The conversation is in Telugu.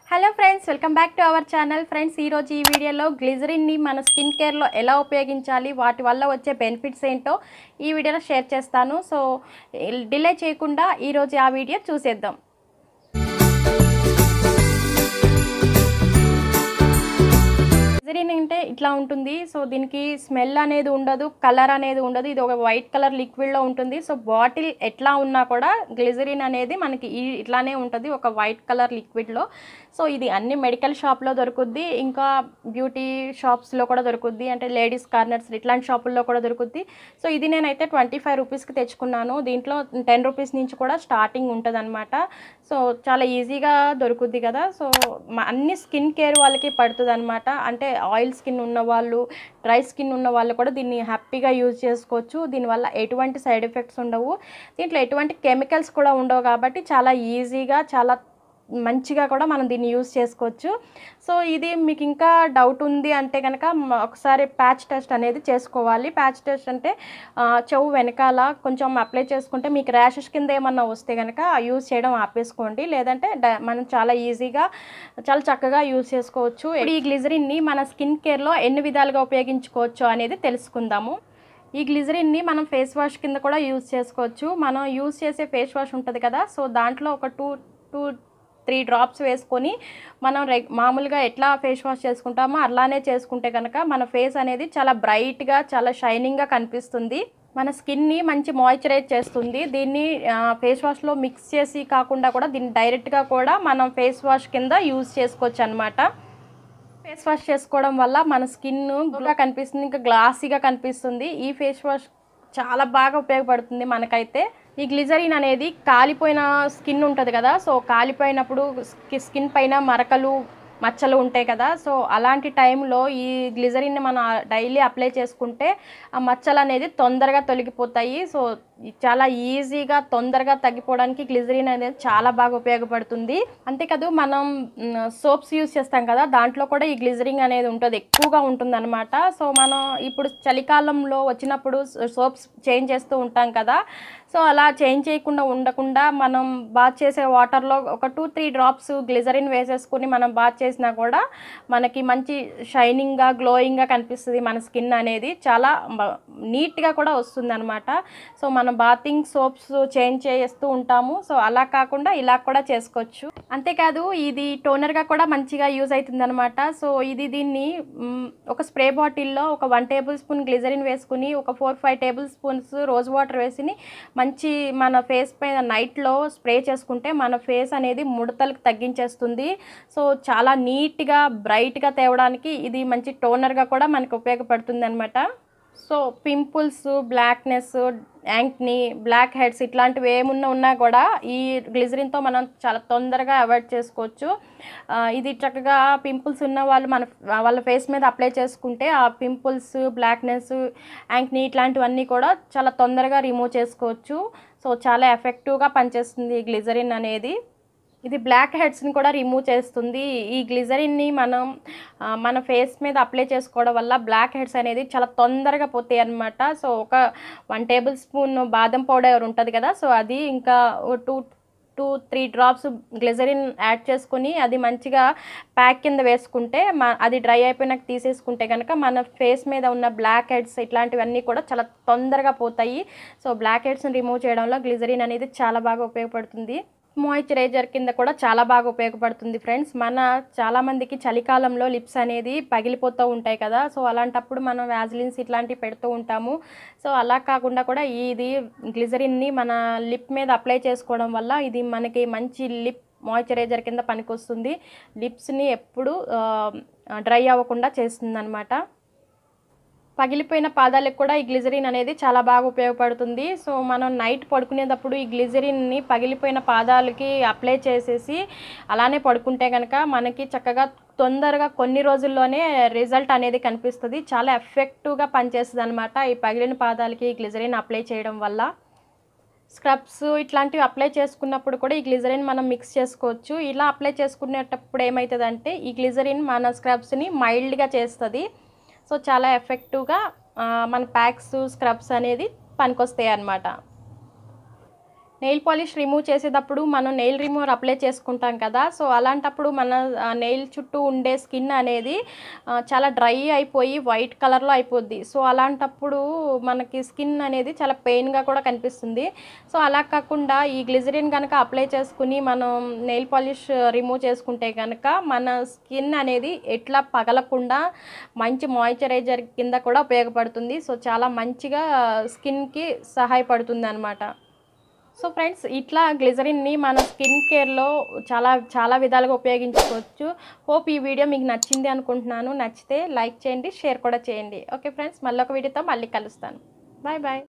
hello friends welcome back to our channel friends ఈరోజు ఈ వీడియోలో గ్లిజరిన్ని మన స్కిన్ కేర్లో ఎలా ఉపయోగించాలి వాటి వల్ల వచ్చే బెనిఫిట్స్ ఏంటో ఈ వీడియోలో షేర్ చేస్తాను సో డిలే చేయకుండా ఈరోజు ఆ వీడియో చూసేద్దాం గ్లిజరిన్ అంటే ఇట్లా ఉంటుంది సో దీనికి స్మెల్ అనేది ఉండదు కలర్ అనేది ఉండదు ఇది ఒక వైట్ కలర్ లిక్విడ్లో ఉంటుంది సో బాటిల్ ఎట్లా ఉన్నా కూడా గ్లిజరిన్ అనేది మనకి ఈ ఇట్లానే ఉంటుంది ఒక వైట్ కలర్ లిక్విడ్లో సో ఇది అన్ని మెడికల్ షాప్లో దొరుకుద్ది ఇంకా బ్యూటీ షాప్స్లో కూడా దొరుకుద్ది అంటే లేడీస్ కార్నర్స్ ఇట్లాంటి షాపుల్లో కూడా దొరుకుద్ది సో ఇది నేనైతే ట్వంటీ ఫైవ్ రూపీస్కి తెచ్చుకున్నాను దీంట్లో టెన్ రూపీస్ నుంచి కూడా స్టార్టింగ్ ఉంటుంది అనమాట సో చాలా ఈజీగా దొరుకుద్ది కదా సో మ- అన్ని స్కిన్ కేర్ వాళ్ళకి పడుతుంది అనమాట అంటే ఆయిల్ స్కిన్ ఉన్న వాళ్ళు డ్రై స్కిన్ ఉన్న వాళ్ళు కూడా దీన్ని హ్యాపీగా యూజ్ చేసుకోవచ్చు దీనివల్ల ఎటువంటి సైడ్ ఎఫెక్ట్స్ ఉండవు దీంట్లో ఎటువంటి కెమికల్స్ కూడా ఉండవు కాబట్టి చాలా ఈజీగా చాలా మంచిగా కూడా మనం దీన్ని యూజ్ చేసుకోవచ్చు సో ఇది మీకు ఇంకా డౌట్ ఉంది అంటే కనుక మ- ఒకసారి ప్యాచ్ టెస్ట్ అనేది చేసుకోవాలి ప్యాచ్ టెస్ట్ అంటే ఆ, చెవు వెనకాల కొంచెం అప్లై చేసుకుంటే మీకు ర్యాషెస్ కింద ఏమన్నా వస్తే కనుక యూజ్ చేయడం ఆపేసుకోండి లేదంటే డ- మనం చాలా ఈజీగా చాలా చక్కగా యూజ్ చేసుకోవచ్చు ఇప్పుడు ఈ గ్లిజరిన్ని మన స్కిన్ కేర్లో ఎన్ని విధాలుగా ఉపయోగించుకోవచ్చు అనేది తెలుసుకుందాము ఈ గ్లిజరిన్ని మనం ఫేస్ వాష్ కింద కూడా యూజ్ చేసుకోవచ్చు మనం యూజ్ చేసే ఫేస్ వాష్ ఉంటుంది కదా సో దాంట్లో ఒక టూ టూ త్రీ డ్రాప్స్ వేసుకొని మనం రెగ్ మామూలుగా ఎట్లా ఫేస్ వాష్ చేసుకుంటామో అలానే చేసుకుంటే కనుక మన ఫేస్ అనేది చాలా బ్రైట్గా చాలా షైనింగ్గా కనిపిస్తుంది మన స్కిన్ని మంచి మాయిశ్చరైజ్ చేస్తుంది దీన్ని ఫేస్ వాష్లో మిక్స్ చేసి కాకుండా కూడా దీన్ని డైరెక్ట్గా కూడా మనం ఫేస్ వాష్ కింద యూజ్ చేసుకోవచ్చు అనమాట ఫేస్ వాష్ చేసుకోవడం వల్ల మన స్కిన్ గ్లోగా కనిపిస్తుంది ఇంకా గ్లాసీగా కనిపిస్తుంది ఈ ఫేస్ వాష్ చాలా బాగా ఉపయోగపడుతుంది మనకైతే ఈ గ్లిజరిన్ అనేది కాలిపోయిన స్కిన్ ఉంటుంది కదా సో కాలిపోయినప్పుడు స్కి- స్కిన్ పైన మరకలు మచ్చలు ఉంటాయి కదా సో అలాంటి టైంలో ఈ గ్లిజరిన్ని మనం డైలీ అప్లై చేసుకుంటే ఆ మచ్చలు అనేది తొందరగా తొలగిపోతాయి సో ఇది చాలా ఈజీగా తొందరగా తగ్గిపోవడానికి గ్లిజరిన్ అనేది చాలా బాగా ఉపయోగపడుతుంది అంతేకాదు మనం సోప్స్ యూస్ చేస్తాం కదా దాంట్లో కూడా ఈ గ్లిజరింగ్ అనేది ఉంటుంది ఎక్కువగా ఉంటుందన్నమాట సో మనం ఇప్పుడు చలికాలంలో వచ్చినప్పుడు సోప్స్ చేంజ్ చేస్తూ ఉంటాం కదా సో అలా చేంజ్ చేయకుండా ఉండకుండా మనం బాత్ చేసే వాటర్లో ఒక టూ త్రీ డ్రాప్స్ గ్లిజరిన్ వేసేసుకుని మనం బాత్ చేసినా కూడా మనకి మంచి షైనింగ్గా గ్లోయింగ్గా కనిపిస్తుంది మన స్కిన్ అనేది చాలా మ- నీట్గా కూడా వస్తుంది అనమాట సో మనం బాతింగ్ సోప్స్ చేంజ్ చేస్తూ ఉంటాము సో అలా కాకుండా ఇలా కూడా చేసుకోవచ్చు అంతేకాదు ఇది టోనర్గా కూడా మంచిగా యూజ్ అవుతుంది అనమాట సో ఇది దీన్ని మ్, ఒక స్ప్రే బాటిల్లో ఒక వన్ టేబుల్ స్పూన్ గ్లిజరిన్ వేసుకుని ఒక four five tablespoons rose water వేసి మంచి మన ఫేస్ పైన నైట్లో స్ప్రే చేసుకుంటే మన ఫేస్ అనేది ముడతలకు తగ్గించేస్తుంది సో చాలా నీట్గా బ్రైట్గా తేవడానికి ఇది మంచి టోనర్గా కూడా మనకు ఉపయోగపడుతుంది అనమాట సో పింపుల్స్ బ్లాక్నెస్ యాంక్ని బ్లాక్ హెడ్స్ ఇట్లాంటివి ఏమున్నా ఉన్నా కూడా ఈ గ్లిజరిన్తో మనం చాలా తొందరగా అవాయిడ్ చేసుకోవచ్చు ఆ, ఇది చక్కగా పింపుల్స్ ఉన్న వాళ్ళు మన వాళ్ళ ఫేస్ మీద అప్లై చేసుకుంటే ఆ పింపుల్స్ బ్లాక్నెస్ యాంక్ని ఇట్లాంటివన్నీ కూడా చాలా తొందరగా రిమూవ్ చేసుకోవచ్చు సో చాలా ఎఫెక్టివ్గా పనిచేస్తుంది ఈ గ్లిజరిన్ అనేది ఇది బ్లాక్ హెడ్స్ని కూడా రిమూవ్ చేస్తుంది ఈ గ్లిజరిన్ని మనం ఆ, మన ఫేస్ మీద అప్లై చేసుకోవడం వల్ల బ్లాక్ హెడ్స్ అనేది చాలా తొందరగా పోతాయి అనమాట సో ఒక వన్ టేబుల్ స్పూన్ బాదం పౌడర్ ఉంటుంది కదా సో అది ఇంకా two two three drops glycerin add చేసుకుని అది మంచిగా ప్యాక్ కింద వేసుకుంటే మా అది డ్రై అయిపోయినాక తీసేసుకుంటే కనుక మన ఫేస్ మీద ఉన్న బ్లాక్ హెడ్స్ ఇట్లాంటివన్నీ కూడా చాలా తొందరగా పోతాయి సో బ్లాక్ హెడ్స్ని రిమూవ్ చేయడంలో గ్లిజరిన్ అనేది చాలా బాగా ఉపయోగపడుతుంది మాయిశ్చరైజర్ కింద కూడా చాలా బాగా ఉపయోగపడుతుంది ఫ్రెండ్స్ మన చాలామందికి చలికాలంలో లిప్స్ అనేది పగిలిపోతూ ఉంటాయి కదా సో అలాంటప్పుడు మనం వ్యాజిలిన్స్ ఇట్లాంటివి పెడుతూ ఉంటాము సో అలా కాకుండా కూడా ఇది గ్లిజరిన్ని మన లిప్ మీద అప్లై చేసుకోవడం వల్ల ఇది మనకి మంచి లిప్ మాయిశ్చరైజర్ కింద పనికొస్తుంది లిప్స్ని ఎప్పుడు డ్రై అవ్వకుండా చేస్తుంది అనమాట పగిలిపోయిన పాదాలకు కూడా ఈ గ్లిజరిన్ అనేది చాలా బాగా ఉపయోగపడుతుంది సో మనం నైట్ పడుకునేటప్పుడు ఈ గ్లిజరిన్ని పగిలిపోయిన పాదాలకి అప్లై చేసేసి అలానే పడుకుంటే కనుక మనకి చక్కగా తొందరగా కొన్ని రోజుల్లోనే రిజల్ట్ అనేది కనిపిస్తుంది చాలా ఎఫెక్టివ్గా పనిచేస్తుంది అనమాట ఈ పగిలిన పాదాలకి ఈ గ్లిజరిన్ అప్లై చేయడం వల్ల స్క్రబ్స్ ఇట్లాంటివి అప్లై చేసుకున్నప్పుడు కూడా ఈ గ్లిజరిన్ మనం మిక్స్ చేసుకోవచ్చు ఇలా అప్లై చేసుకునేటప్పుడు ఏమవుతుందంటే ఈ గ్లిజరిన్ మన స్క్రబ్స్ని మైల్డ్గా చేస్తుంది సో చాలా ఎఫెక్టివ్గా ఆ, మన ప్యాక్స్ స్క్రబ్స్ అనేది పనికొస్తాయి అన్నమాట నెయిల్ పాలిష్ రిమూవ్ చేసేటప్పుడు మనం నెయిల్ రిమూవర్ అప్లై చేసుకుంటాం కదా సో అలాంటప్పుడు మన నెయిల్ చుట్టూ ఉండే స్కిన్ అనేది ఆ, చాలా డ్రై అయిపోయి వైట్ కలర్లో అయిపోద్ది సో అలాంటప్పుడు మనకి స్కిన్ అనేది చాలా పెయిన్గా కూడా కనిపిస్తుంది సో అలా కాకుండా ఈ గ్లిజరిన్ కనుక అప్లై చేసుకుని మనం నెయిల్ పాలిష్ రిమూవ్ చేసుకుంటే కనుక మన స్కిన్ అనేది ఎట్లా పగలకుండా మంచి మాయిశ్చరైజర్ కింద కూడా ఉపయోగపడుతుంది సో చాలా మంచిగా స్కిన్కి సహాయపడుతుంది అనమాట సో ఫ్రెండ్స్ ఇట్లా గ్లిజరిన్ని మన స్కిన్ కేర్లో చాలా చాలా విధాలుగా ఉపయోగించుకోవచ్చు హోప్ ఈ వీడియో మీకు నచ్చింది అనుకుంటున్నాను నచ్చితే లైక్ చేయండి షేర్ కూడా చేయండి ఓకే ఫ్రెండ్స్ మళ్ళీ ఒక వీడియోతో మళ్ళీ కలుస్తాను బాయ్ బాయ్